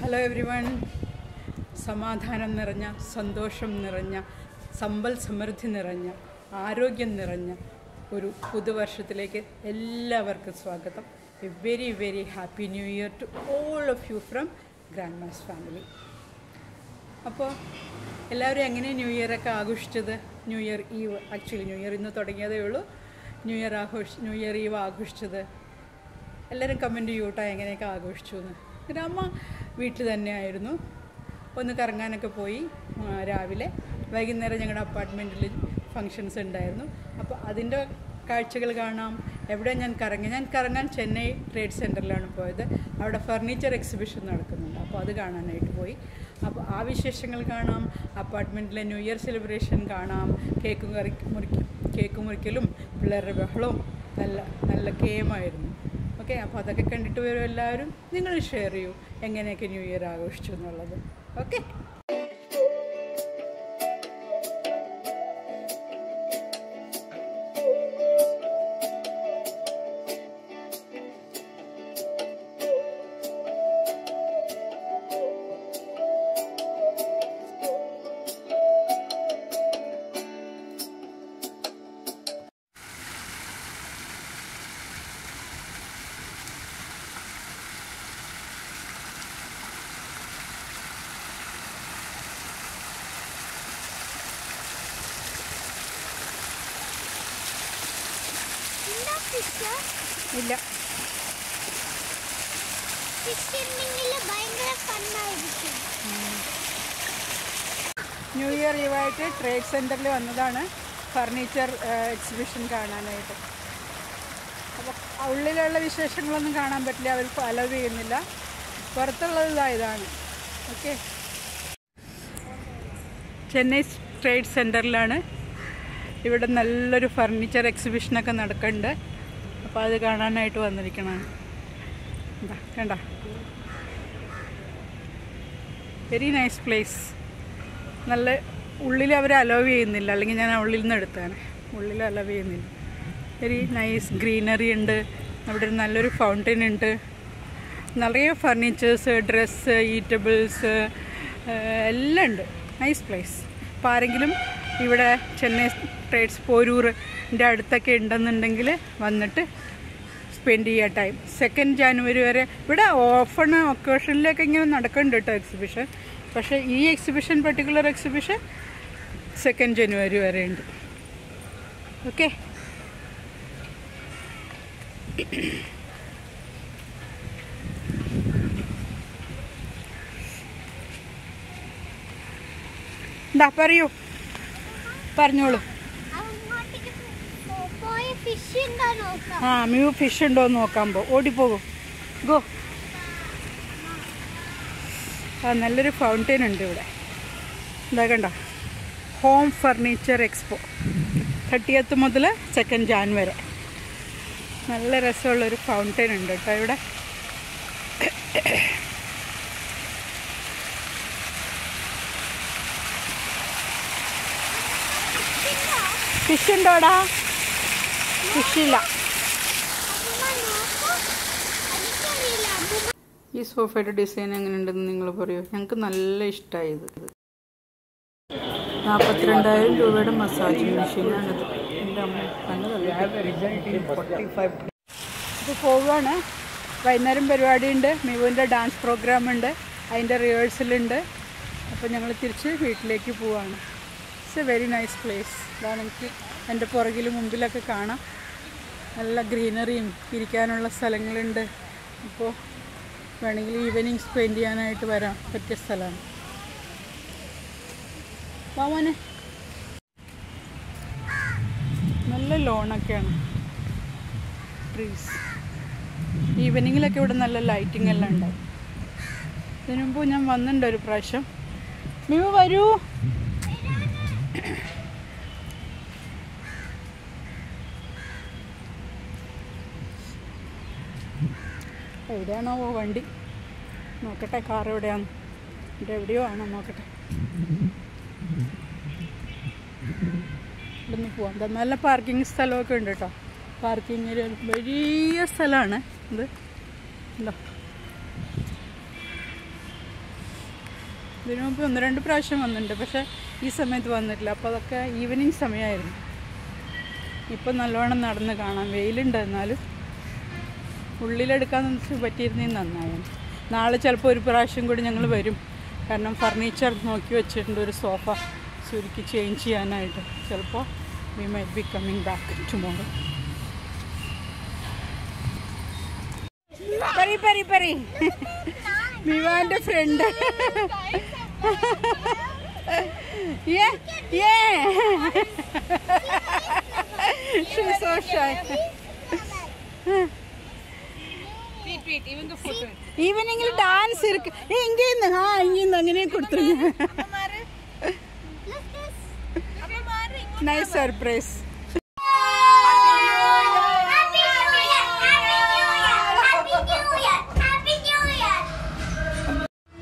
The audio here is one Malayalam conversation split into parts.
ഹലോ എവ്രി വൺ സമാധാനം നിറഞ്ഞ സന്തോഷം നിറഞ്ഞ സമ്പൽ സമൃദ്ധി നിറഞ്ഞ ആരോഗ്യം നിറഞ്ഞ ഒരു പുതുവർഷത്തിലേക്ക് എല്ലാവർക്കും സ്വാഗതം a very very happy new year to all of you from grandma's family അപ്പോൾ എല്ലാവരും എങ്ങനെ ന്യൂ ഇയറൊക്കെ ആഘോഷിച്ചത് new year eve actually new year ഇന്ന് തുടങ്ങിയതേ ഉള്ളൂ ന്യൂ ഇയർ ആഘോഷ ന്യൂ ഇയർ ഈവ് ആഘോഷിച്ചത് എല്ലാവരും കമൻറ്റ് ചെയ്യൂട്ടോ എങ്ങനെയൊക്കെ ആഘോഷിച്ചു എന്ന് പിന്നെ അമ്മ വീട്ടിൽ തന്നെയായിരുന്നു ഒന്ന് കറങ്ങാനൊക്കെ പോയി ആ, രാവിലെ വൈകുന്നേരം ഞങ്ങളുടെ അപ്പാർട്ട്മെൻറ്റിൽ ഫങ്ഷൻസ് ഉണ്ടായിരുന്നു അപ്പോൾ അതിൻ്റെ കാഴ്ചകൾ കാണാം എവിടെ ഞാൻ കറങ്ങി ഞാൻ കറങ്ങാൻ ചെന്നൈ ട്രേഡ് സെൻറ്ററിലാണ് പോയത് അവിടെ ഫർണിച്ചർ എക്സിബിഷൻ നടക്കുന്നുണ്ട് അപ്പോൾ അത് കാണാനായിട്ട് പോയി അപ്പോൾ ആ വിശേഷങ്ങൾ കാണാം അപ്പാർട്ട്മെൻറ്റിലെ ന്യൂ ഇയർ സെലിബ്രേഷൻ കാണാം കേക്ക് കറി മുറിക്കും കേക്ക് മുറിക്കലും പിള്ളേരുടെ ബഹളവും നല്ല നല്ല കേമായിരുന്നു ഓക്കെ അപ്പോൾ അതൊക്കെ കണ്ടിട്ട് വരും എല്ലാവരും നിങ്ങൾ ഷെയർ ചെയ്യൂ എങ്ങനെയൊക്കെ ന്യൂ ഇയർ ആഘോഷിച്ചു എന്നുള്ളത് ഓക്കെ എന്താ ഫിഷ് ഇല്ല ഫിഷ് ഉണ്ടെങ്കിൽ ഭയങ്കര ഫണ്ണായിരിക്കും ന്യൂ ഇയർ ഈവായിട്ട് ട്രേഡ് സെൻറ്ററിൽ വന്നതാണ് ഫർണിച്ചർ എക്സിബിഷൻ കാണാനായിട്ട് അപ്പോൾ ഉള്ളിലുള്ള വിശേഷങ്ങളൊന്നും കാണാൻ പറ്റില്ല അവർ അലവ് ചെയ്യുന്നില്ല പുറത്തുള്ളത് ഇതാ ഇതാണ് ഓക്കെ ചെന്നൈ ട്രേഡ് സെൻറ്ററിലാണ് ഇവിടെ നല്ലൊരു ഫർണിച്ചർ എക്സിബിഷനൊക്കെ നടക്കുന്നുണ്ട് അപ്പോൾ അത് കാണാനായിട്ട് വന്നിരിക്കണം എന്താ കണ്ട വെരി നൈസ് പ്ലേസ് നല്ല ഉള്ളിൽ അവർ അലവ് ചെയ്യുന്നില്ല അല്ലെങ്കിൽ ഞാൻ ഉള്ളിൽ നിന്ന് എടുത്താണ് ഉള്ളിൽ അലവ് ചെയ്യുന്നില്ല വെരി നൈസ് ഗ്രീനറി ഉണ്ട് അവിടെ ഒരു നല്ലൊരു ഫൗണ്ടൈൻ ഉണ്ട് നിറയെ ഫർണിച്ചേഴ്സ് ഡ്രസ്സ് ഈറ്റബിൾസ് എല്ലാം ഉണ്ട് നൈസ് പ്ലേസ് അപ്പോൾ ആരെങ്കിലും ഇവിടെ ചെന്നൈ ട്രേഡ്സ് പോരൂറിൻ്റെ അടുത്തൊക്കെ ഉണ്ടെന്നുണ്ടെങ്കിൽ വന്നിട്ട് സ്പെൻഡ് ചെയ്യുക ടൈം സെക്കൻഡ് ജാനുവരി വരെ ഇവിടെ ഓഫൺ ഒക്കേഷനിലൊക്കെ ഇങ്ങനെ നടക്കുന്നുണ്ട് കേട്ടോ എക്സിബിഷൻ പക്ഷേ ഈ എക്സിബിഷൻ പെർട്ടിക്കുലർ എക്സിബിഷൻ സെക്കൻഡ് ജനുവരി വരെ ഉണ്ട് ഓക്കെ എന്താ പറയൂ പറഞ്ഞോളൂ അങ്ങോട്ടേക്ക് പോ- പോയ ഫിഷ് ഉണ്ടോ നോക്കാം ആ മ്യൂ ഫിഷ് ഉണ്ടോ എന്ന് നോക്കാൻ പോ ഓടിപ്പോകും ഗോ ആ നല്ലൊരു ഫൗണ്ടെയിൻ ഉണ്ട് ഇവിടെ എന്താ കണ്ട ഹോം ഫർണിച്ചർ എക്സ്പോ തേർട്ടിയത്ത് മുതൽ സെക്കൻഡ് ജാൻ വരെ നല്ല രസമുള്ളൊരു ഫൗണ്ടെയിൻ ഉണ്ട് കേട്ടോ ഇവിടെ ഫിഷ് ഉണ്ടോടാ ഫിഷില്ല അമ്മ നോക്കൂ എനിക്കറിയില്ല അമ്മ ഈ സോഫയുടെ ഡിസൈൻ എങ്ങനെയുണ്ടെന്ന് നിങ്ങൾ പറയൂ ഞങ്ങൾക്ക് നല്ല ഇഷ്ടമായി ഇത് നാൽപ്പത്തിരണ്ടായിരം രൂപയുടെ മസാജിങ് മെഷീനാണിത് എൻ്റെ അമ്മ ഇപ്പോൾ പോവുകയാണ് വൈകുന്നേരം പരിപാടിയുണ്ട് മിവുവിൻ്റെ ഡാൻസ് പ്രോഗ്രാം ഉണ്ട് അതിൻ്റെ റിഹേഴ്സലുണ്ട് അപ്പോൾ ഞങ്ങൾ തിരിച്ച് വീട്ടിലേക്ക് പോവാണ് it's a very nice place ഇതാ നമുക്ക് എൻ്റെ പുറകിൽ മുമ്പിലൊക്കെ കാണാം നല്ല ഗ്രീനറിയും ഇരിക്കാനുള്ള സ്ഥലങ്ങളുണ്ട് അപ്പോൾ വേണമെങ്കിൽ ഈവനിങ് സ്പെൻഡ് ചെയ്യാനായിട്ട് വരാം പറ്റിയ സ്ഥലമാണ് വാമോനെ നല്ല ലോണൊക്കെയാണ് ട്രീസ് ഈവനിങ്ങിലൊക്കെ ഇവിടെ നല്ല ലൈറ്റിംഗ് എല്ലാം ഉണ്ടാവും ഇതിനു മുമ്പ് ഞാൻ വന്നിട്ടുണ്ട് ഒരു പ്രാവശ്യം മിവ വരൂ എവിടെയാണോ വണ്ടി നോക്കട്ടെ കാർ എവിടെയാണ് ഇവിടെ എവിടെയോ ആണോ നോക്കട്ടെ ഇവിടെ നിന്ന് പോവാം എന്താ നല്ല പാർക്കിംഗ് സ്ഥലമൊക്കെ ഉണ്ട് കേട്ടോ പാർക്കിംഗ് ഒരു വലിയ സ്ഥലമാണ് ഇത് ഉണ്ടോ ഇതിനു മുമ്പ് ഒന്ന് രണ്ട് പ്രാവശ്യം വന്നിട്ടുണ്ട് പക്ഷേ ഈ സമയത്ത് വന്നിട്ടില്ല അപ്പോൾ അതൊക്കെ ഈവനിങ് സമയമായിരുന്നു ഇപ്പം നല്ലോണം നടന്ന് കാണാം വെയിലുണ്ട് എന്നാലും ഉള്ളിലെടുക്കാൻ പറ്റിയിരുന്നെങ്കിൽ നന്നായിരുന്നു നാളെ ചിലപ്പോൾ ഒരു പ്രാവശ്യം കൂടി ഞങ്ങൾ വരും കാരണം ഫർണിച്ചർ നോക്കി വെച്ചിട്ടുണ്ട് ഒരു സോഫ ചുരുക്കി ചേഞ്ച് ചെയ്യാനായിട്ട് ചിലപ്പോൾ we may be coming back tomorrow പരി പരി പരി വിവാന്റെ ഫ്രണ്ട് ഏ ഏ She's so shy. ഈവനിങ്ങിൽ ഡാൻസ് ഇருக்கு ഏ ഇങ്ങേന്ന് ആ ഇങ്ങേന്ന് അങ്ങനെ കൊടുത്തു nice surprise Happy New Year! Happy New Year! Happy New Year! Happy New Year!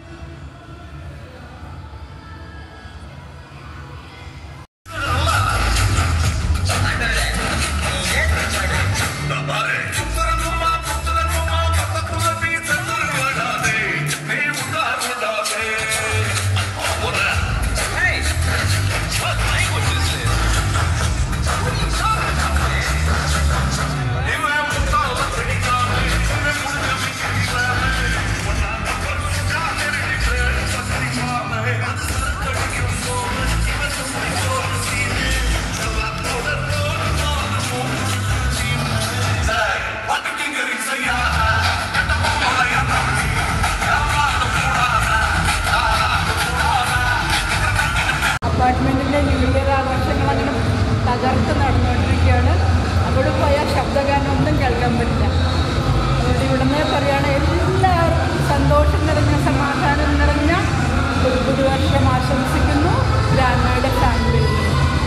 അപ്പാർട്ട്മെൻറ്റിൻ്റെ ന്യൂ ഇയർ ആഘോഷങ്ങൾ അങ്ങനെ തകർത്ത് നടന്നുകൊണ്ടിരിക്കുകയാണ് അവിടെ പോയാൽ ശബ്ദഗാനം ഒന്നും കേൾക്കാൻ പറ്റില്ല അതുകൊണ്ട് ഇവിടുന്ന് പറയുകയാണ് എല്ലാവർക്കും സന്തോഷം നിറഞ്ഞ സമാധാനം നിറഞ്ഞ ഒരു പുതുവർഷം ആശംസിക്കുന്നു ഗ്രാമയുടെ ഫാമിലിയിൽ നിന്ന്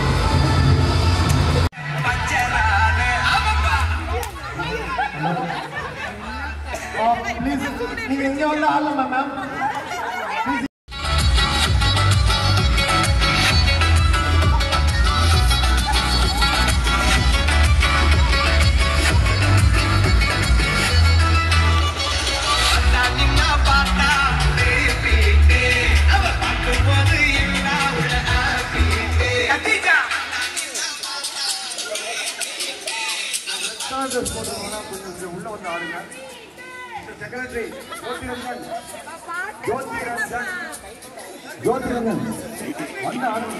ப்ளீஸ் நீங்க எங்க வந்து ஆடலாம் மேம் கொஞ்சம் உள்ள வந்து ஆடுங்க செக்ரட்டரி ஜோதிரஞ்சன் ஜோதிரஞ்சன் ஜோதிரஞ்சன் வந்து ஆடுங்க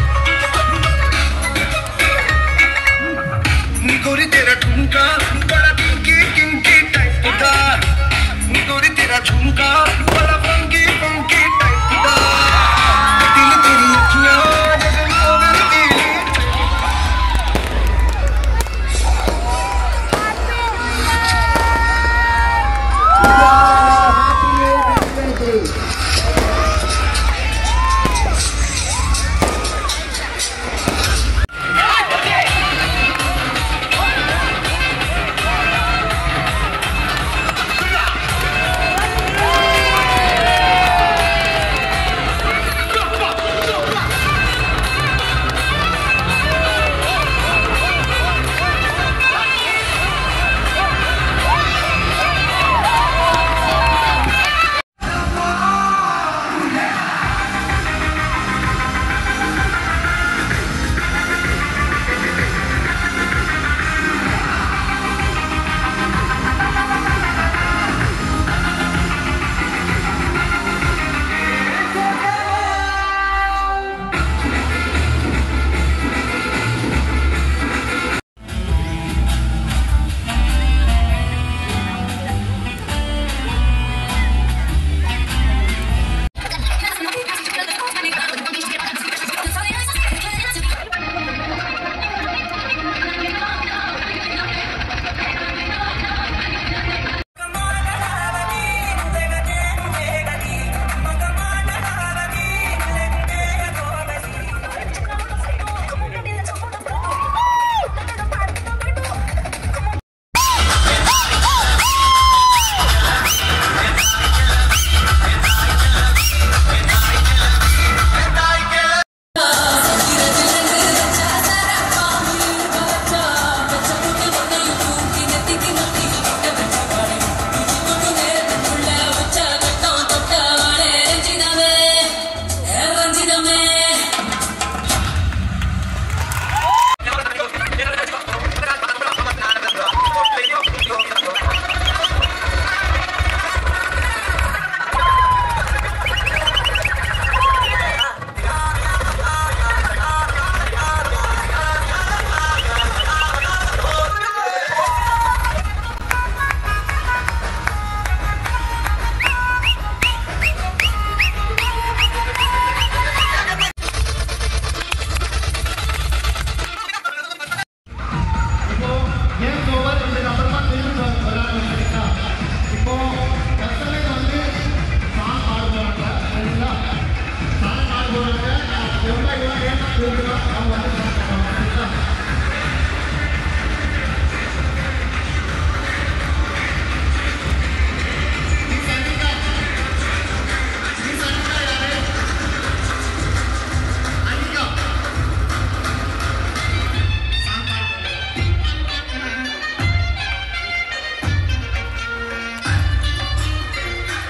गोरी तेरा ठुमका बड़ा पिंकी पिंकी टाइप का गोरी तेरा ठुमका बड़ा फंकी फंकी टाइप का दिल तेरी अखियां जगन मगर दिल Happy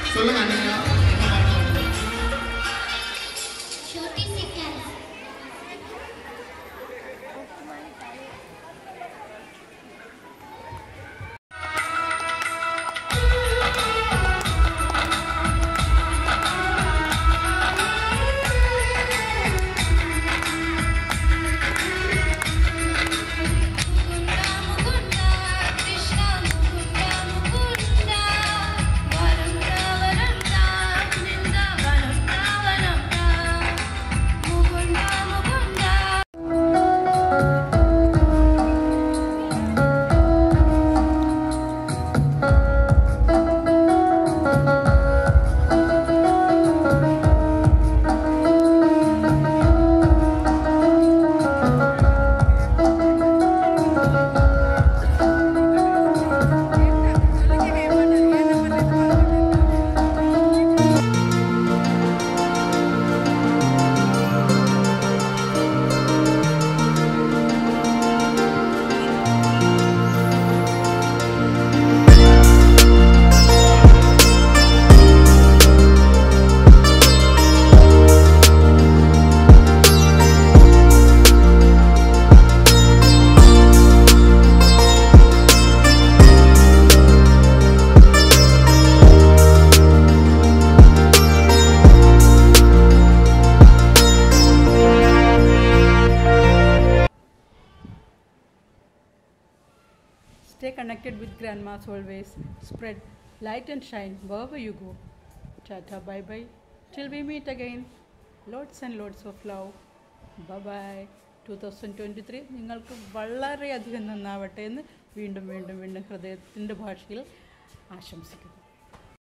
சொல்லுங்க அண்ணா छोटी सी कैरला Stay connected with grandmas always. Spread light and shine wherever you go. Tata bye bye. Till we meet again. Lots and lots of love. Bye bye. Two thousand twenty three നിങ്ങൾക്ക് വളരെയധികം നന്നാവട്ടെ എന്ന് വീണ്ടും വീണ്ടും വീണ്ടും ഹൃദയത്തിൻ്റെ ഭാഷയിൽ ആശംസിക്കുന്നു